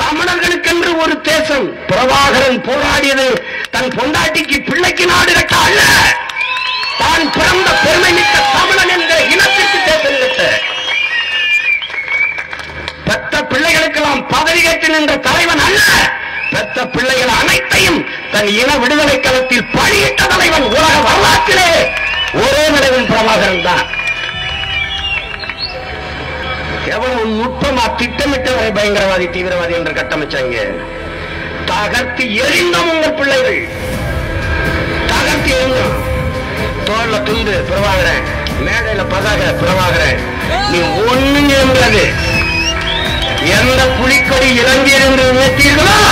தமிழர்களுக்கென்று ஒரு தேசம் பிரபாகரன் போராடியது தன் பொண்டாட்டிக்கு பிள்ளைக்கு நாடு கட்ட அல்ல தான் பிறந்த பெருமை மிக்க தமிழன் என்ற இனத்திற்கு தேசம் கட்ட பெத்த பிள்ளைகளுக்கெல்லாம் பதவி கேட்டு நின்ற தலைவன் அல்ல பெத்த பிள்ளைகள் அனைத்தையும் தன் இன விடுதலை களத்தில் பணியிட்ட தலைவன் உலக வரலாற்றிலே ஒரே தலைவன் பிரபாகரன் தான் எவ்வளவு நுட்பமா திட்டமிட்டவரை பயங்கரவாதி தீவிரவாதி என்று கட்டமைச்சாங்க தகர்த்து எரிந்தோம் உங்கள் பிள்ளைகள் தகர்த்து எரிந்தோம் தோல்ல துண்டு பிரபாகரன் மேடையில பதாக பிரபாகரன் நீ ஒண்ணுங்க முடியாது எந்த புலிக்கொடி இலங்கையில் என்று நினைத்தீர்களோ